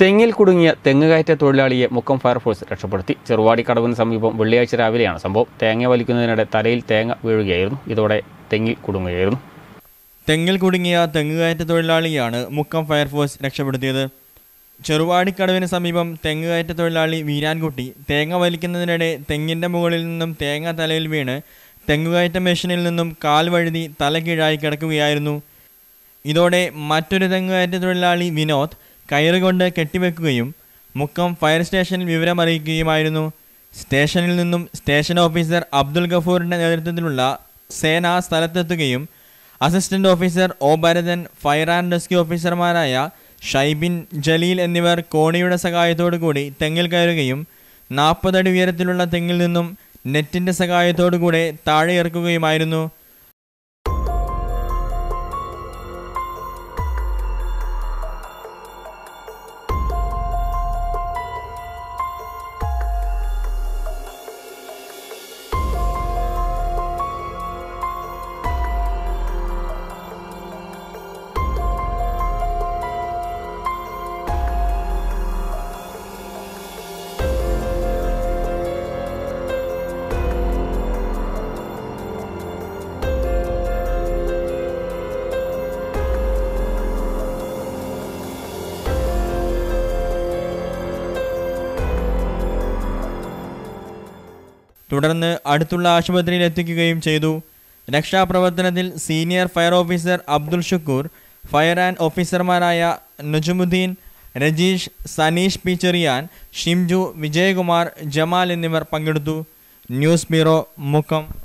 തെങ്ങിൽ കുടുങ്ങിയ തെങ്ങുകയറ്റ തൊഴിലാളിയെ മുക്കം ഫയർഫോഴ്സ് രക്ഷപ്പെടുത്തി ചെറുവാടിക്കടവിന് സമീപം വെള്ളിയാഴ്ച രാവിലെയാണ് സംഭവം തേങ്ങ വലിക്കുന്നതിനിടെ തലയിൽ തേങ്ങ വീഴുകയായിരുന്നു ഇതോടെ തെങ്ങിൽ കുടുങ്ങുകയായിരുന്നു തെങ്ങിൽ കുടുങ്ങിയ തെങ്ങുകയറ്റ തൊഴിലാളിയാണ് മുക്കം ഫയർഫോഴ്സ് രക്ഷപ്പെടുത്തിയത് ചെറുവാടിക്കടവിന് സമീപം തെങ്ങുകയറ്റ തൊഴിലാളി വീരാൻകുട്ടി തേങ്ങ വലിക്കുന്നതിനിടെ തെങ്ങിൻ്റെ മുകളിൽ നിന്നും തേങ്ങ തലയിൽ വീണ് തെങ്ങുകയറ്റ മെഷീനിൽ നിന്നും കാൽ വഴുതി തല കീഴായി കിടക്കുകയായിരുന്നു ഇതോടെ മറ്റൊരു തെങ്ങുകയറ്റ തൊഴിലാളി വിനോദ് കയറുകൊണ്ട് കെട്ടിവെക്കുകയും മുക്കം ഫയർ സ്റ്റേഷനിൽ വിവരമറിയിക്കുകയുമായിരുന്നു സ്റ്റേഷനിൽ നിന്നും സ്റ്റേഷൻ ഓഫീസർ അബ്ദുൽ ഗഫൂറിൻ്റെ നേതൃത്വത്തിലുള്ള സേന സ്ഥലത്തെത്തുകയും assistant officer O Bharathan fire and rescue ഓഫീസർമാരായ ഷൈബിൻ ജലീൽ എന്നിവർ കോണിയുടെ സഹായത്തോടു കൂടി തെങ്ങിൽ കയറുകയും നാൽപ്പതടി ഉയരത്തിലുള്ള തെങ്ങിൽ നിന്നും നെറ്റിൻ്റെ സഹായത്തോടു കൂടെ താഴെ ഇറക്കുകയുമായിരുന്നു തുടർന്ന് അടുത്തുള്ള ആശുപത്രിയിൽ എത്തിക്കുകയും ചെയ്തു രക്ഷാപ്രവർത്തനത്തിൽ senior fire officer Abdul Shukkur fire and ഓഫീസർമാരായ നജുമുദ്ദീൻ രജീഷ് സനീഷ് പി ചെറിയാൻ ഷിംജു വിജയകുമാർ ജമാൽ എന്നിവർ പങ്കെടുത്തു ന്യൂസ് ബ്യൂറോ മുക്കം